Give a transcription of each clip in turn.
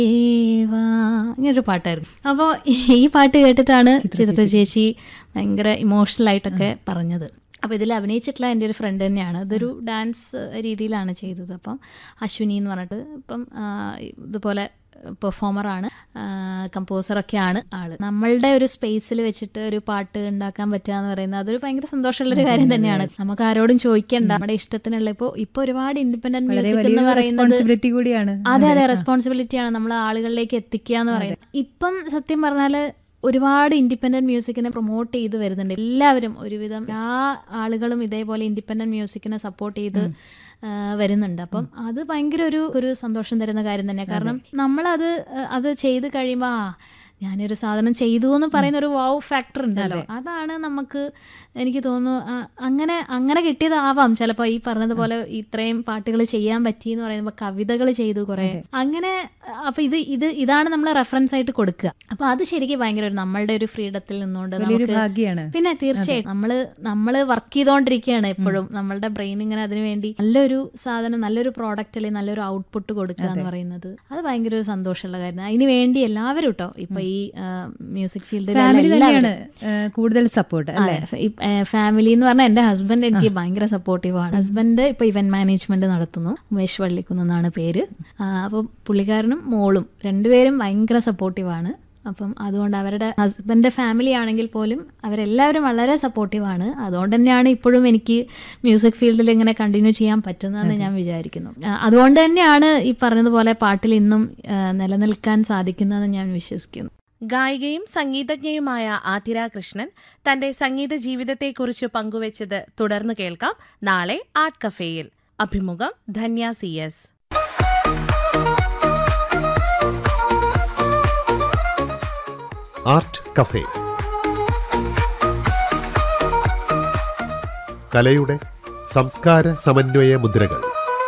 ഏവാ ഇങ്ങനൊരു പാട്ടായിരുന്നു അപ്പോൾ ഈ പാട്ട് കേട്ടിട്ടാണ് ചിത്ര ചേച്ചി ഭയങ്കര ഇമോഷണൽ ആയിട്ടൊക്കെ പറഞ്ഞത് അപ്പോൾ ഇതിൽ അഭിനയിച്ചിട്ടുള്ള എൻ്റെ ഒരു ഫ്രണ്ട് തന്നെയാണ് ഇതൊരു ഡാൻസ് രീതിയിലാണ് ചെയ്തത് അപ്പം അശ്വിനി എന്ന് പറഞ്ഞിട്ട് ഇപ്പം ആ, ഇതുപോലെ പെർഫോമറാണ് കമ്പോസറൊക്കെയാണ് ആള് നമ്മളുടെ ഒരു സ്പേസിൽ വെച്ചിട്ട് ഒരു പാട്ട് ഉണ്ടാക്കാൻ പറ്റുക എന്ന് പറയുന്നത് അതൊരു ഭയങ്കര സന്തോഷമുള്ളൊരു കാര്യം തന്നെയാണ് നമുക്ക് ആരോടും ചോദിക്കണ്ട നമ്മുടെ ഇഷ്ടത്തിനുള്ള ഇപ്പോൾ ഇപ്പോൾ ഒരുപാട് ഇൻഡിപെൻഡന്റ് വളരെ മ്യൂസിക് എന്ന് വലിയൊരു പറയുന്നത് റെസ്പോൺസിബിലിറ്റി കൂടിയാണ് അതെ അതെ റെസ്പോൺസിബിലിറ്റിയാണ് നമ്മൾ ആളുകളിലേക്ക് എത്തിക്കുക എന്ന് പറയുന്നത് ഇപ്പം സത്യം പറഞ്ഞാല് ഒരുപാട് ഇൻഡിപെൻഡന്റ് മ്യൂസിക്കിനെ പ്രൊമോട്ട് ചെയ്ത് വരുന്നുണ്ട് എല്ലാവരും ഒരുവിധം എല്ലാ ആളുകളും ഇതേപോലെ ഇൻഡിപെൻഡന്റ് മ്യൂസിക്കിനെ സപ്പോർട്ട് ചെയ്ത് ആ, വരുന്നുണ്ട് അപ്പം അത് ഭയങ്കര ഒരു ഒരു സന്തോഷം തരുന്ന കാര്യം തന്നെ കാരണം നമ്മളത് ആ, അത് ചെയ്ത് കഴിയുമ്പോൾ ആ ഞാനൊരു സാധനം ചെയ്തു എന്ന് പറയുന്ന ഒരു വാവ് ഫാക്ടർ ഉണ്ടല്ലോ അതാണ് നമുക്ക് എനിക്ക് തോന്നുന്നു ആ, അങ്ങനെ അങ്ങനെ കിട്ടിയതാവാം ചിലപ്പോൾ ഈ പറഞ്ഞതുപോലെ ഇത്രയും പാട്ടുകൾ ചെയ്യാൻ പറ്റി എന്ന് പറയുമ്പോൾ കവിതകൾ ചെയ്തു കുറെ അങ്ങനെ അപ്പൊ ഇത് ഇത് ഇതാണ് നമ്മൾ റെഫറൻസ് ആയിട്ട് കൊടുക്കുക അപ്പൊ അത് ശരിക്കും ഭയങ്കര ഒരു നമ്മളുടെ ഒരു ഫ്രീഡത്തിൽ നിന്നുകൊണ്ട് വലിയൊരു നമുക്ക് ഭാഗ്യാണ് പിന്നെ തീർച്ചയായും നമ്മള് നമ്മള് വർക്ക് ചെയ്തോണ്ടിരിക്കുകയാണ് എപ്പോഴും നമ്മളുടെ ബ്രെയിൻ ഇങ്ങനെ അതിനു വേണ്ടി നല്ലൊരു സാധനം നല്ലൊരു പ്രോഡക്റ്റ് അല്ലെങ്കിൽ നല്ലൊരു ഔട്ട്പുട്ട് കൊടുക്കുക എന്ന് പറയുന്നത് അത് ഭയങ്കര ഒരു സന്തോഷമുള്ള കാര്യമാണ് അതിന് വേണ്ടി എല്ലാവരും കേട്ടോ ഇപ്പൊ ഈ മ്യൂസിക് ഫീൽഡിൽ ഫാമിലി തന്നെയാണ് ഏഹ്, കൂടുതൽ സപ്പോർട്ട് അല്ലേ ഫാമിലി എന്ന് പറഞ്ഞാൽ എന്റെ ഹസ്ബൻഡ് എനിക്ക് ഭയങ്കര സപ്പോർട്ടീവ് ആണ് ഹസ്ബൻഡ് ഇപ്പൊ ഇവന്റ് മാനേജ്മെന്റ് നടത്തുന്നു ഉമേഷ് വള്ളിക്കുന്ന് എന്നാണ് പേര് അപ്പോൾ പുള്ളിക്കാരനും മോളും രണ്ടുപേരും ഭയങ്കര സപ്പോർട്ടീവ് ആണ് അപ്പം അതുകൊണ്ട് അവരുടെ ഹസ്ബൻഡിന്റെ ഫാമിലി ആണെങ്കിൽ പോലും അവരെല്ലാവരും വളരെ സപ്പോർട്ടീവ് ആണ് അതുകൊണ്ട് തന്നെയാണ് ഇപ്പോഴും എനിക്ക് മ്യൂസിക് ഫീൽഡിൽ ഇങ്ങനെ കണ്ടിന്യൂ ചെയ്യാൻ പറ്റുന്നതെന്ന് ഞാൻ വിചാരിക്കുന്നു ആ, അതുകൊണ്ട് തന്നെയാണ് ഈ പറഞ്ഞതുപോലെ പാട്ടിൽ ഇന്നും ആ, നിലനിൽക്കാൻ സാധിക്കുന്നതെന്ന് ഞാൻ വിശ്വസിക്കുന്നു ഗായികയും സംഗീതജ്ഞയുമായ ആതിര കൃഷ്ണൻ തന്റെ സംഗീത ജീവിതത്തെക്കുറിച്ച് പങ്കുവച്ചത് തുടർന്ന് കേൾക്കാം നാളെ ആർട്ട് കഫേയിൽ അഭിമുഖം Dhanya C S art cafe കലയുടെ സംസ്കാര സമന്വയ മുദ്രകൾ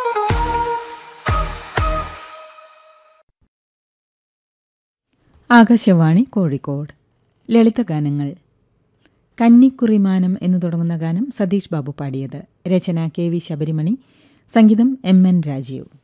ആകാശവാണി കോഴിക്കോട് ലളിതഗാനങ്ങൾ കന്നിക്കുറിമാനം എന്നു തുടങ്ങുന്ന ഗാനം സതീഷ് ബാബു പാടിയത് രചന കെ വി ശബരിമണി സംഗീതം എം എൻ രാജീവ്